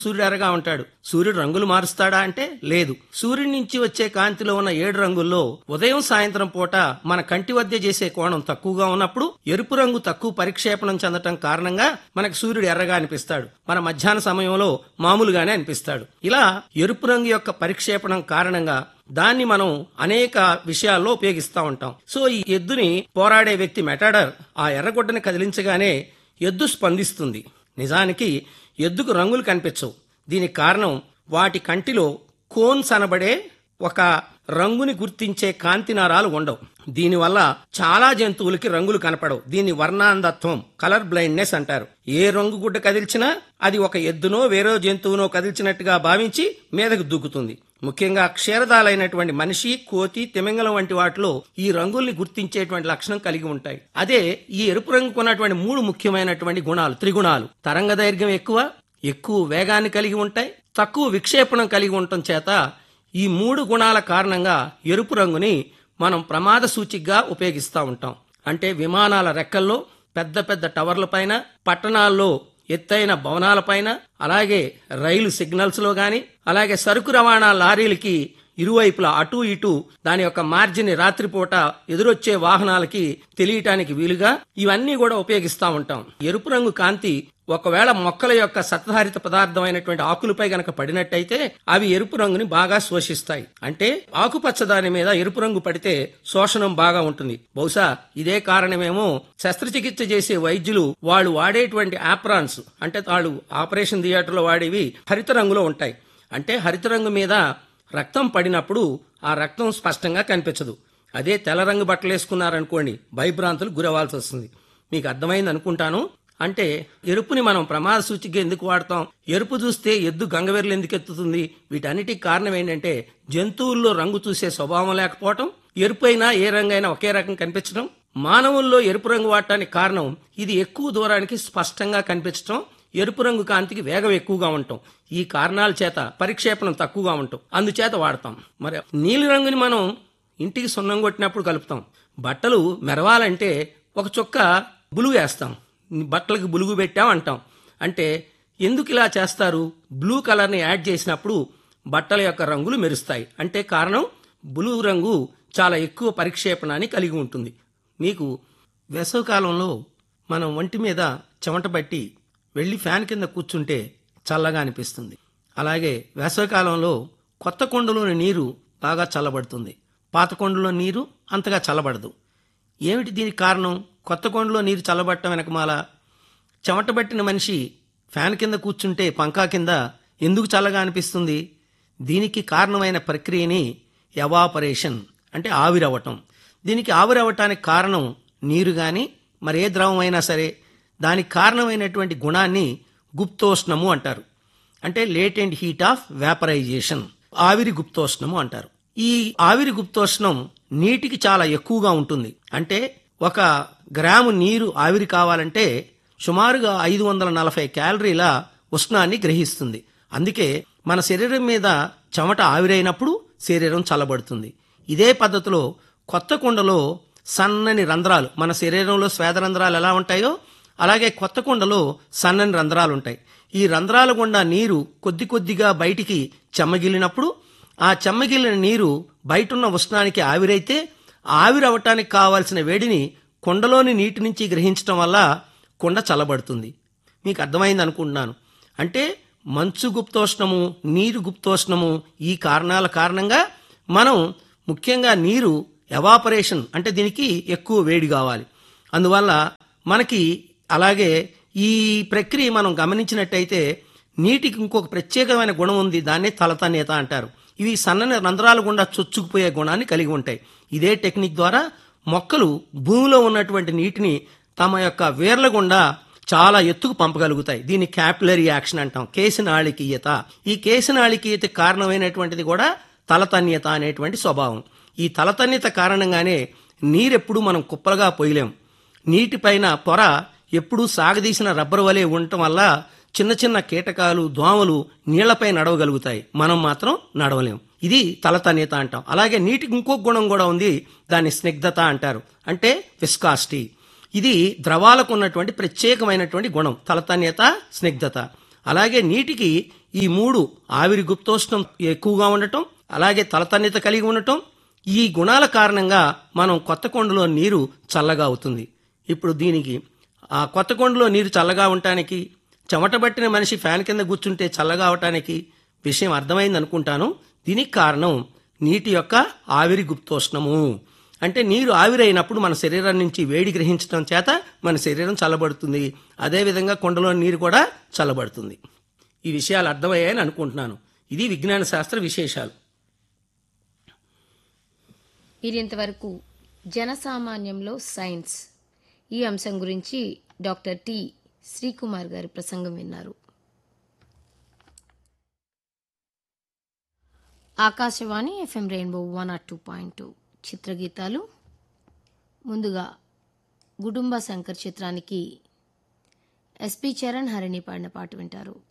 సూర్యుడు ఎర్రగా ఉంటాడు సూర్యుడు రంగులు మారుస్తాడా అంటే లేదు సూర్యుడి నుంచి వచ్చే కాంతిలో ఉన్న ఏడు రంగుల్లో ఉదయం సాయంత్రం పూట మన కంటి వద్ద చేసే కోణం తక్కువగా ఉన్నప్పుడు ఎరుపు రంగు తక్కువ పరిక్షేపణం చెందటం కారణంగా మనకు సూర్యుడు ఎర్రగా అనిపిస్తాడు మన మధ్యాహ్న సమయంలో మామూలుగానే అనిపిస్తాడు ఇలా ఎరుపు రంగు యొక్క పరిక్షేపణం కారణంగా దాన్ని మనం అనేక విషయాల్లో ఉపయోగిస్తూ ఉంటాం సో ఈ ఎద్దుని పోరాడే వ్యక్తి మెటాడర్ ఆ ఎర్రగొడ్డని కదిలించగానే ఎద్దు స్పందిస్తుంది నిజానికి ఎద్దుకు రంగులు కనిపించవు దీనికి కారణం వాటి కంటిలో కోన్స్ అనబడే ఒక రంగుని గుర్తించే కాంతి నారాలు ఉండవు దీనివల్ల చాలా జంతువులకి రంగులు కనపడవు దీన్ని వర్ణాంధత్వం కలర్ బ్లైండ్నెస్ అంటారు ఏ రంగు గుడ్డ కదిల్చినా అది ఒక ఎద్దునో వేరే జంతువునో కదిల్చినట్టుగా భావించి మీదకు దూకుతుంది ముఖ్యంగా క్షీరదాలైనటువంటి మనిషి కోతి తిమింగలం వంటి వాటిలో ఈ రంగుల్ని గుర్తించేటువంటి లక్షణం కలిగి ఉంటాయి అదే ఈ ఎరుపు రంగుకు ఉన్నటువంటి మూడు ముఖ్యమైనటువంటి గుణాలు త్రిగుణాలు తరంగ దైర్ఘ్యం ఎక్కువ ఎక్కువ వేగాన్ని కలిగి ఉంటాయి తక్కువ విక్షేపణం కలిగి ఉండటం చేత ఈ మూడు గుణాల కారణంగా ఎరుపు రంగుని మనం ప్రమాద సూచికగా ఉపయోగిస్తూ ఉంటాం అంటే విమానాల రెక్కల్లో పెద్ద పెద్ద టవర్ల పైన పట్టణాల్లో ఎత్తైన భవనాలపైన అలాగే రైలు సిగ్నల్స్ లో గాని అలాగే సరుకు రవాణా లారీలకి ఇరువైపులా అటు ఇటు దాని యొక్క మార్జిన్ రాత్రిపూట ఎదురొచ్చే వాహనాలకి తెలియటానికి వీలుగా ఇవన్నీ కూడా ఉపయోగిస్తూ ఉంటాం ఎరుపు రంగు కాంతి ఒకవేళ మొక్కల యొక్క సత్వహారిత పదార్థమైనటువంటి ఆకులపై గనక పడినట్టయితే అవి ఎరుపు రంగుని బాగా శోషిస్తాయి అంటే ఆకుపచ్చ దాని మీద ఎరుపు రంగు పడితే శోషణం బాగా ఉంటుంది బహుశా ఇదే కారణమేమో శస్త్రచికిత్స చేసే వైద్యులు వాళ్ళు వాడేటువంటి ఆప్రాన్స్ అంటే వాళ్ళు ఆపరేషన్ థియేటర్లో వాడేవి హరిత రంగులో ఉంటాయి అంటే హరిత రంగు మీద రక్తం పడినప్పుడు ఆ రక్తం స్పష్టంగా కనిపించదు అదే తెల్ల రంగు బట్టలు వేసుకున్నారనుకోండి భయభ్రాంతులు గురవాల్సి వస్తుంది మీకు అర్థమైంది అనుకుంటాను అంటే ఎరుపుని మనం ప్రమాద సూచిగా ఎందుకు వాడతాం ఎరుపు చూస్తే ఎద్దు గంగవెర్లు ఎందుకు ఎత్తుతుంది వీటన్నిటికి కారణం ఏంటంటే జంతువుల్లో రంగు చూసే స్వభావం లేకపోవటం ఎరుపు అయినా ఏ రంగు అయినా ఒకే రకం కనిపించడం మానవుల్లో ఎరుపు రంగు వాడటానికి కారణం ఇది ఎక్కువ దూరానికి స్పష్టంగా కనిపించడం ఎరుపు రంగు కాంతికి వేగం ఎక్కువగా ఉండటం ఈ కారణాల చేత పరిక్షేపణం తక్కువగా ఉండటం అందుచేత వాడతాం మరి నీలి రంగుని మనం ఇంటికి సున్నం కొట్టినప్పుడు కలుపుతాం బట్టలు మెరవాలంటే ఒక చుక్క బులుగు వేస్తాం బట్టలకు బులుగు పెట్టాం అంటాం అంటే ఎందుకు ఇలా చేస్తారు బ్లూ కలర్ని యాడ్ చేసినప్పుడు బట్టల యొక్క రంగులు మెరుస్తాయి అంటే కారణం బ్లూ రంగు చాలా ఎక్కువ పరిక్షేపణాన్ని కలిగి ఉంటుంది మీకు వేసవికాలంలో మనం ఒంటి మీద చెమట పట్టి వెళ్ళి ఫ్యాన్ కింద కూర్చుంటే చల్లగా అనిపిస్తుంది అలాగే వేసవికాలంలో కొత్త కొండలోని నీరు బాగా చల్లబడుతుంది పాత కొండలో నీరు అంతగా చల్లబడదు ఏమిటి దీనికి కారణం కొత్త కొండలో నీరు చల్లబట్టడం వెనకమాల చెమటబట్టిన మనిషి ఫ్యాన్ కింద కూర్చుంటే పంకా కింద ఎందుకు చల్లగా అనిపిస్తుంది దీనికి కారణమైన ప్రక్రియని ఎవాపరేషన్ అంటే ఆవిరవటం దీనికి ఆవిరవటానికి కారణం నీరు కానీ మరే ద్రవమైనా సరే దానికి కారణమైనటువంటి గుణాన్ని గుప్తోష్ణము అంటారు అంటే లేటెంట్ హీట్ ఆఫ్ వేపరైజేషన్ ఆవిరి గుప్తోష్ణము అంటారు ఈ ఆవిరి గుప్తోష్ణం నీటికి చాలా ఎక్కువగా ఉంటుంది అంటే ఒక గ్రాము నీరు ఆవిరి కావాలంటే సుమారుగా ఐదు వందల నలభై క్యాలరీల ఉష్ణాన్ని గ్రహిస్తుంది అందుకే మన శరీరం మీద చెమట ఆవిరైనప్పుడు శరీరం చల్లబడుతుంది ఇదే పద్ధతిలో కొత్త కుండలో సన్నని రంధ్రాలు మన శరీరంలో శ్వేత రంధ్రాలు ఎలా ఉంటాయో అలాగే కొత్త కుండలో సన్నని రంధ్రాలు ఉంటాయి ఈ రంధ్రాల గుండా నీరు కొద్ది కొద్దిగా బయటికి చెమ్మగిలినప్పుడు ఆ చెమ్మగిలిన నీరు బయటున్న ఉష్ణానికి ఆవిరైతే ఆవిరవటానికి కావాల్సిన వేడిని కుండలోని నీటి నుంచి గ్రహించడం వల్ల కుండ చల్లబడుతుంది మీకు అర్థమైంది అనుకుంటున్నాను అంటే మంచు గుప్తోష్ణము నీరు గుప్తోష్ణము ఈ కారణాల కారణంగా మనం ముఖ్యంగా నీరు ఎవాపరేషన్ అంటే దీనికి ఎక్కువ వేడి కావాలి అందువల్ల మనకి అలాగే ఈ ప్రక్రియ మనం గమనించినట్టయితే నీటికి ఇంకొక ప్రత్యేకమైన గుణం ఉంది దాన్నే తలతన్యత అంటారు ఇవి సన్నని రంధ్రాల గుండా చొచ్చుకుపోయే గుణాన్ని కలిగి ఉంటాయి ఇదే టెక్నిక్ ద్వారా మొక్కలు భూమిలో ఉన్నటువంటి నీటిని తమ యొక్క వేర్ల గుండా చాలా ఎత్తుకు పంపగలుగుతాయి దీన్ని క్యాపిలరీ యాక్షన్ అంటాం కేశనాళికీయత ఈ కేశనాళికీయత కారణమైనటువంటిది కూడా తలతన్యత అనేటువంటి స్వభావం ఈ తలతన్యత కారణంగానే నీరెప్పుడు మనం కుప్పలుగా పోయలేం నీటిపైన పొర ఎప్పుడూ సాగదీసిన రబ్బరు వలె ఉండటం వల్ల చిన్న చిన్న కీటకాలు దోమలు నీళ్లపై నడవగలుగుతాయి మనం మాత్రం నడవలేం ఇది తలతన్యత అంటాం అలాగే నీటికి ఇంకొక గుణం కూడా ఉంది దాన్ని స్నిగ్ధత అంటారు అంటే విస్కాసిటీ ఇది ద్రవాలకు ఉన్నటువంటి ప్రత్యేకమైనటువంటి గుణం తలతన్యత స్నిగ్ధత అలాగే నీటికి ఈ మూడు ఆవిరి గుప్తోష్ణం ఎక్కువగా ఉండటం అలాగే తలతన్నిత కలిగి ఉండటం ఈ గుణాల కారణంగా మనం కొత్త కొండలో నీరు చల్లగా అవుతుంది ఇప్పుడు దీనికి ఆ కొత్త కొండలో నీరు చల్లగా ఉండటానికి చెమటబట్టిన మనిషి ఫ్యాన్ కింద కూర్చుంటే చల్లగా అవటానికి విషయం అర్థమైంది అనుకుంటాను దీనికి కారణం నీటి యొక్క ఆవిరి గుప్తోష్ణము అంటే నీరు ఆవిరైనప్పుడు మన శరీరం నుంచి వేడి గ్రహించడం చేత మన శరీరం చల్లబడుతుంది అదేవిధంగా కొండలో నీరు కూడా చల్లబడుతుంది ఈ విషయాలు అర్థమయ్యాయని అనుకుంటున్నాను ఇది విజ్ఞాన శాస్త్ర విశేషాలు మీరు ఇంతవరకు జనసామాన్యంలో సైన్స్ ఈ అంశం గురించి డాక్టర్ టి శ్రీకుమార్ గారి ప్రసంగం విన్నారు Akashvani FM rainbow one R two point two చిత్రగీతాలు ముందుగా గుడుంబ శంకర్ చిత్రానికి ఎస్పి చరణ్ హరిణి పాడిన పాట వింటారు